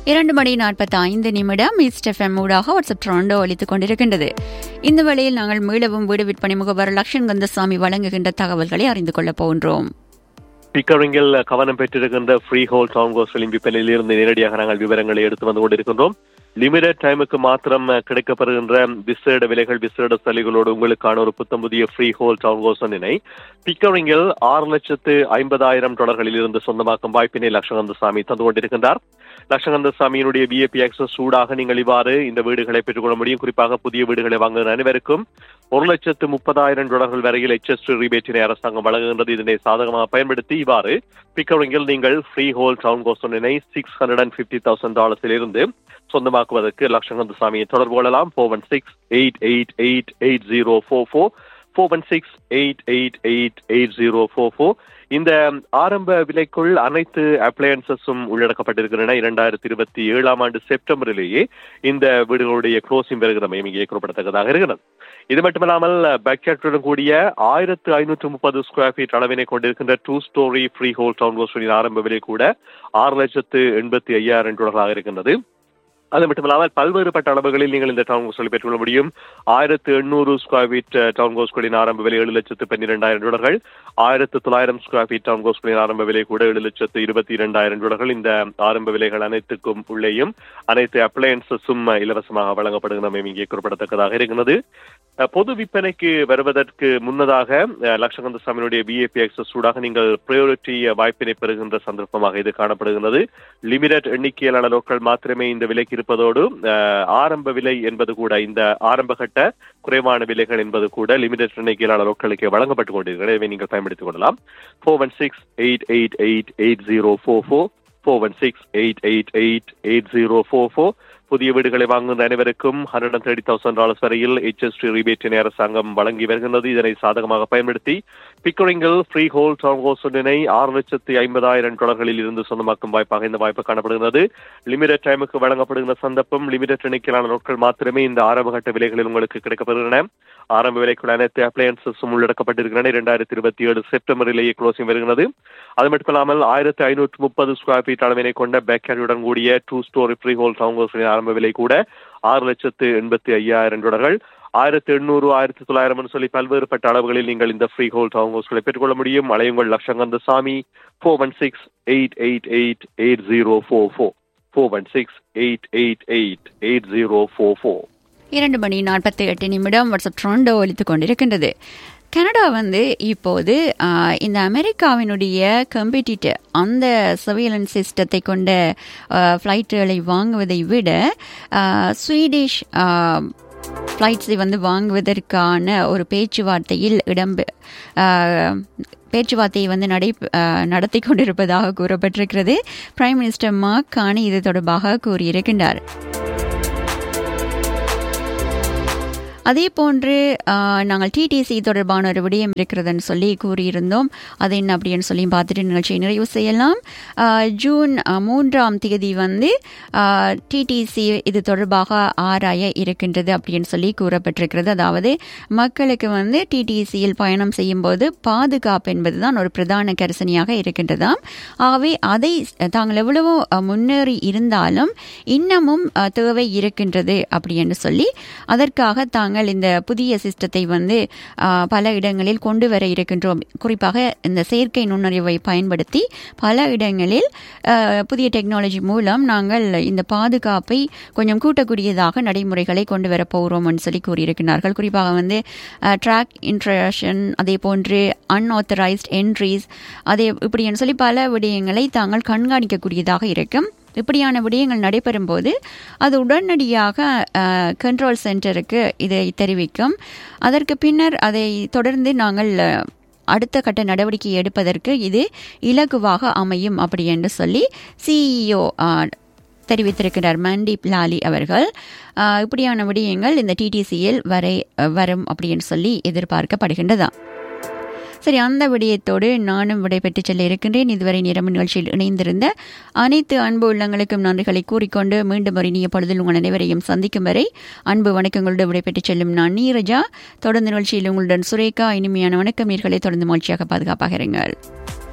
இரண்டு மணி நாற்பத்தி ஐந்து நிமிடம் ஈஸ்ட் எஃப்எம் ஊடாக வாட்ஸ்அப் ட்ராண்டோ அளித்துக் கொண்டிருக்கின்றது இந்த வேளையில் நாங்கள் மீளவும் வீடு விற்பனை முகவர் லக்ஷ்மண் கந்தசாமி வழங்குகின்ற தகவல்களை அறிந்து கொள்ளப் போகின்றோம் பிக்கரிங்கில் கவனம் பெற்றிருக்கின்ற ஃப்ரீ ஹோல் டவுன் கோஸ்டல் விற்பனையில் இருந்து நேரடியாக நாங்கள் விவரங்களை எடுத்து வந்து கொண்டிருக்கின்றோம் லிமிடெட் டைமுக்கு மாத்திரம் கிடைக்கப்படுகின்ற விசேட விலைகள் விசேட சலுகைகளோடு உங்களுக்கான ஒரு புத்தம் புதிய ஃப்ரீ ஹோல் டவுன் கோசனினை பிக்கரிங்கில் ஆறு லட்சத்து ஐம்பதாயிரம் டாலர்களில் இருந்து சொந்தமாக்கும் வாய்ப்பினை லட்சகந்த சாமி தந்து கொண்டிருக்கின்றார் லட்சகந்த சாமியினுடைய விஏபி ஆக்சஸ் சூடாக நீங்கள் இவ்வாறு இந்த வீடுகளை பெற்றுக்கொள்ள முடியும் குறிப்பாக புதிய வீடுகளை வாங்குகிற அனைவருக்கும் ஒரு லட்சத்து முப்பதாயிரம் டாலர்கள் வரையில் எச்எஸ் ரிபேட்டினை அரசாங்கம் வழங்குகின்றது இதனை சாதகமாக பயன்படுத்தி இவ்வாறு பிக்கரிங்கில் நீங்கள் ஃப்ரீ ஹோல் டவுன் கோசனினை six hundred and fifty thousand டாலர்ஸில் இருந்து சொந்தமாக்குவதற்கு லட்சகந்த சாமியை தொடர்பு கொள்ளலாம் four one six eight eight eight eight zero four four four one six eight eight eight eight zero four four இந்த ஆரம்ப விலைக்குள் அனைத்து அப்ளையன்சஸும் உள்ளடக்கப்பட்டிருக்கின்றன இரண்டாயிரத்தி இருபத்தி ஏழாம் ஆண்டு செப்டம்பரிலேயே இந்த வீடுகளுடைய க்ளோசிங் பெறுகிறமை இங்கே குறிப்பிடத்தக்கதாக இருக்கிறது இது மட்டுமல்லாமல் பேக்கேட்டுடன் கூடிய ஆயிரத்து ஐநூற்று முப்பது ஸ்கொயர் ஃபீட் அளவினை கொண்டிருக்கின்ற two storey freehold town கோஸ்டின் ஆரம்ப விலை கூட ஆறு லட்சத்து எண்பத்தி ஐயாயிரம் டாலர்களாக இருக்கின்றது அது மட்டுமில்லாமல் பல்வேறுபட்ட அளவுகளில் நீங்கள் இந்த டவுன் கோஸ்களை பெற்றுக்கொள்ள முடியும் ஆயிரத்து எண்ணூறு ஸ்கொயர் ஃபீட் டவுன் கோஸ்களின் ஆரம்ப விலை ஏழு லட்சத்து பன்னிரெண்டாயிரம் டாலர்கள் ஆயிரத்து தொள்ளாயிரம் ஸ்கொயர் ஃபீட் டவுன் கோஸ்களின் ஆரம்ப விலை கூட ஏழு லட்சத்து இருபத்தி இரண்டாயிரம் டாலர்கள் இந்த ஆரம்ப விலைகள் அனைத்துக்கும் உள்ளேயும் அனைத்து அப்ளையன்சஸும் இலவசமாக வழங்கப்படுகின்றமை இங்கே குறிப்பிடத்தக்கதாக இருக்கிறது பொது விற்பனைக்கு வருவதற்கு முன்னதாக லட்சகந்த சாமியினுடைய பிஏபி எக்ஸஸ் சூடாக நீங்கள் பிரையாரிட்டி வாய்ப்பினை பெறுகின்ற சந்தர்ப்பமாக இது காணப்படுகிறது லிமிடெட் எண்ணிக்கையிலான லோக்கள் மாத்திரமே இந்த விலைக்கு இருப்பதோடு ஆரம்ப விலை என்பது கூட இந்த ஆரம்ப கட்ட குறைவான விலைகள் என்பது கூட லிமிடெட் எண்ணிக்கையிலான லோக்களுக்கு வழங்கப்பட்டுக் கொண்டிருக்கிறது இதை நீங்கள் பயன்படுத்திக் கொள்ளலாம் four one six eight eight eight eight zero four four four one six eight eight eight eight zero four four புதிய வீடுகளை வாங்குகின்ற அனைவருக்கும் hundred and thirty thousand dollars வரையில் ஹெச்எஸ்டி ரிபேட்டினை அரசாங்கம் வழங்கி வருகின்றது இதனை சாதகமாக பயன்படுத்தி பிக்கரிங்கில் ஃப்ரீ ஹோல் டவுன் ஹோஸ்டனை ஆறு லட்சத்தி ஐம்பதாயிரம் டாலர்களில் இருந்து சொந்தமாக்கும் வாய்ப்பாக இந்த வாய்ப்பு காணப்படுகிறது லிமிடெட் டைமுக்கு வழங்கப்படுகின்ற சந்தர்ப்பம் லிமிடெட் எண்ணிக்கையிலான நாட்கள் மாத்திரமே இந்த ஆரம்பகட்ட விலைகளில் உங்களுக்கு கிடைக்கப்படுகின்றன ஆரம்ப விலைக்குள் அனைத்து அப்ளையன்சஸும் உள்ளடக்கப்பட்டிருக்கின்றன இரண்டாயிரத்தி இருபத்தி ஏழு செப்டம்பரிலேயே க்ளோசிங் வருகிறது அது மட்டுமில்லாமல் ஆயிரத்தி ஐநூற்று முப்பது ஸ்கொயர் ஃபீட் அளவினை கொண்ட பேக்கரியுடன் கூடிய two storey freehold town ஹவுஸின் ஆரம்ப விலை கூட ஆறு லட்சத்து எண்பத்தி ஐயாயிரம் டாலர்கள் ஆயிரத்தி எண்ணூறு ஆயிரத்தி தொள்ளாயிரம் சொல்லி பல்வேறுபட்ட அளவுகளில் நீங்கள் இந்த ஃப்ரீ ஹோல் டவுன் ஹவுஸ்களை பெற்றுக்கொள்ள முடியும் அலையுங்கள் லட்சங்கந்த சாமி four one six eight eight eight eight zero four four four one six eight eight eight eight zero four four இரண்டு மணி நாற்பத்தி எட்டு நிமிடம் வாட்ஸ்அப் ட்ரோண்டோ ஒழித்துக் கொண்டிருக்கின்றது கனடா வந்து இப்போது இந்த அமெரிக்காவினுடைய கம்பெட்டிட்டர் அந்த சர்வேலன்ஸ் சிஸ்டத்தை கொண்ட ஃப்ளைட்டுகளை வாங்குவதை விட ஸ்வீடிஷ் ஃப்ளைட்ஸை வந்து வாங்குவதற்கான ஒரு பேச்சுவார்த்தையில் இடம்பெ பேச்சுவார்த்தையை வந்து நடை நடத்தி கொண்டிருப்பதாக கூறப்பட்டிருக்கிறது பிரைம் மினிஸ்டர் மார்க் கானி இது தொடர்பாக கூறியிருக்கின்றார் அதே போன்று நாங்கள் டிடிசி தொடர்பான ஒரு விடயம் இருக்கிறதுன்னு சொல்லி கூறியிருந்தோம் அது என்ன அப்படின்னு சொல்லி பார்த்துட்டு நிகழ்ச்சியை நிறைவு செய்யலாம் ஜூன் மூன்றாம் தேதி வந்து டிடிசி இது தொடர்பாக ஆராய இருக்கின்றது அப்படின்னு சொல்லி கூறப்பட்டிருக்கிறது அதாவது மக்களுக்கு வந்து டிடிசியில் பயணம் செய்யும் போது பாதுகாப்பு என்பதுதான் ஒரு பிரதான கரிசனையாக இருக்கின்றதாம் ஆகவே அதை தாங்கள் எவ்வளவோ முன்னேறி இருந்தாலும் இன்னமும் தேவை இருக்கின்றது அப்படின்னு சொல்லி அதற்காக தாங்கள் நாங்கள் இந்த புதிய சிஸ்டத்தை வந்து பல இடங்களில் கொண்டு வர இருக்கின்றோம் குறிப்பாக இந்த செயற்கை நுண்ணறிவை பயன்படுத்தி பல இடங்களில் புதிய டெக்னாலஜி மூலம் நாங்கள் இந்த பாதுகாப்பை கொஞ்சம் கூட்டக்கூடியதாக நடைமுறைகளை கொண்டு வர போகிறோம்னு சொல்லி கூறியிருக்கிறார்கள் குறிப்பாக வந்து ட்ராக் இன்ட்ரஷன் அதே போன்று அன்ஆத்தரைஸ்ட் என்ட்ரிஸ் அதே இப்படின்னு சொல்லி பல விடயங்களை தாங்கள் கண்காணிக்கக்கூடியதாக இருக்கும் இப்படியான விடயங்கள் நடைபெறும் போது அது உடனடியாக கண்ட்ரோல் சென்டருக்கு இதை தெரிவிக்கும் அதற்கு பின்னர் அதை தொடர்ந்து நாங்கள் அடுத்த கட்ட நடவடிக்கை எடுப்பதற்கு இது இலகுவாக அமையும் அப்படி என்று சொல்லி சிஇஓ தெரிவித்திருக்கிறார் மண்டீப் லாலி அவர்கள் இப்படியான விடயங்கள் இந்த டிடிசியில் வரை வரும் அப்படின்னு சொல்லி எதிர்பார்க்கப்படுகின்றதா சரி அந்த விடயத்தோடு நானும் விடைபெற்று செல்ல இருக்கின்றேன் இதுவரை நிரம்பு நிகழ்ச்சியில் இணைந்திருந்த அனைத்து அன்பு உள்ளங்களுக்கும் நன்றிகளை கூறிக்கொண்டு மீண்டும் ஒரு இனிய பொழுதில் உங்கள் அனைவரையும் சந்திக்கும் வரை அன்பு வணக்கங்களோடு விடைபெற்று செல்லும் நான் நீரஜா தொடர்ந்து நிகழ்ச்சியில் உங்களுடன் சுரேகா இனிமையான வணக்கம் நீர்களை தொடர்ந்து மகிழ்ச்சியாக பாதுகாப்பாக இருங்கள்